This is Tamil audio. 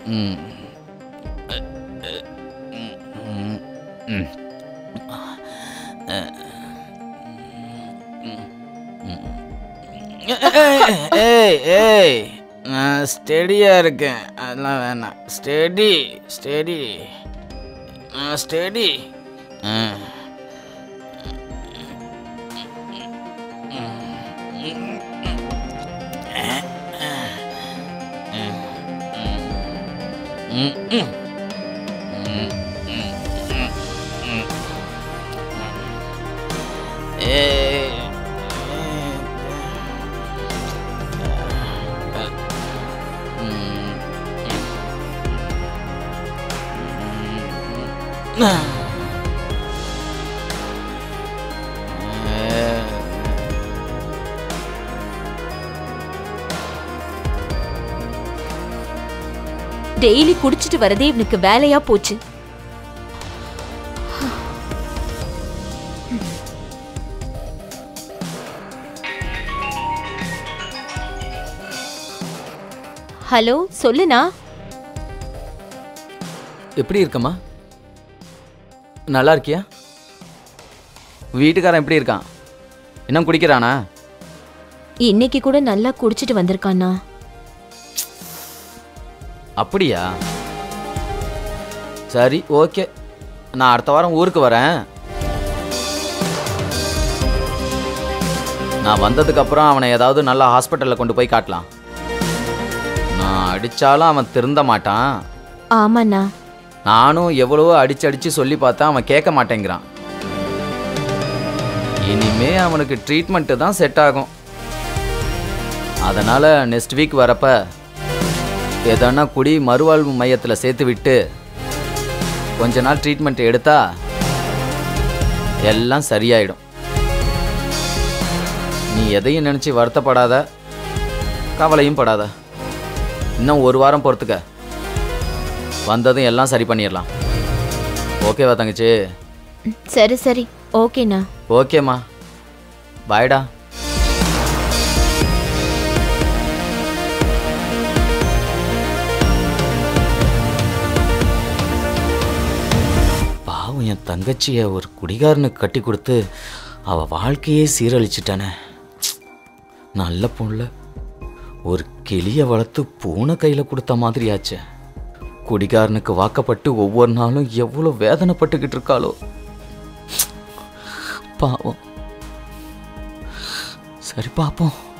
ம். ம். ம். ஏய் ஏய் நான் ஸ்டெடியாக இருக்கேன் அதெல்லாம் வேணாம் ஸ்டெடி ஸ்டெடி நான் ஸ்டெடி ஆ ஏய் டெய்லி குடிச்சிட்டு வரதே இவனுக்கு வேலையா போச்சு ஹலோ சொல்லுண்ணா எப்படி இருக்கம்மா நல்லா இருக்கியா வீட்டுக்காரன் எப்படி இருக்கான் இன்னும் குடிக்கிறானா இன்னைக்கு கூட நல்லா குடிச்சிட்டு வந்திருக்காண்ணா அப்படியா சரி ஓகே நான் அடுத்த வாரம் ஊருக்கு வரேன் நான் வந்ததுக்கு அப்புறம் அவனை ஏதாவது நல்ல ஹாஸ்பிட்டலில் கொண்டு போய் காட்டலாம் நான் அடித்தாலும் அவன் திருந்த மாட்டான் ஆமாண்ணா நானும் எவ்வளவோ அடிச்சு அடிச்சு சொல்லி பார்த்தா அவன் கேட்க மாட்டேங்கிறான் இனிமே அவனுக்கு ட்ரீட்மெண்ட்டு தான் செட் ஆகும் அதனால நெக்ஸ்ட் வீக் வரப்ப எதனா குடி மறுவாழ்வு மையத்தில் சேர்த்து விட்டு கொஞ்ச நாள் ட்ரீட்மெண்ட் எடுத்தா எல்லாம் சரியாயிடும் நீ எதையும் நினச்சி வருத்தப்படாத கவலையும் படாத இன்னும் ஒரு வாரம் பொறுத்துக்க வந்ததும் எல்லாம் சரி பண்ணிடலாம் ஓகேவா தங்கச்சி ம், சரி சரி ஓகேண்ணா ஓகேம்மா பாய்டா பாவம் என் தங்கச்சியை ஒரு குடிகாரனுக்கு கட்டி கொடுத்து அவ வாழ்க்கையே சீரழிச்சிட்டானே நல்ல பொண்ணு ஒரு கிளிய வளர்த்து பூனை கையில் கொடுத்த மாதிரி ஆச்சே குடிகாரனுக்கு வாக்கப்பட்டு ஒவ்வொரு நாளும் எவ்வளோ வேதனைப்பட்டுக்கிட்டு இருக்காளோ பாவம் சரி பார்ப்போம்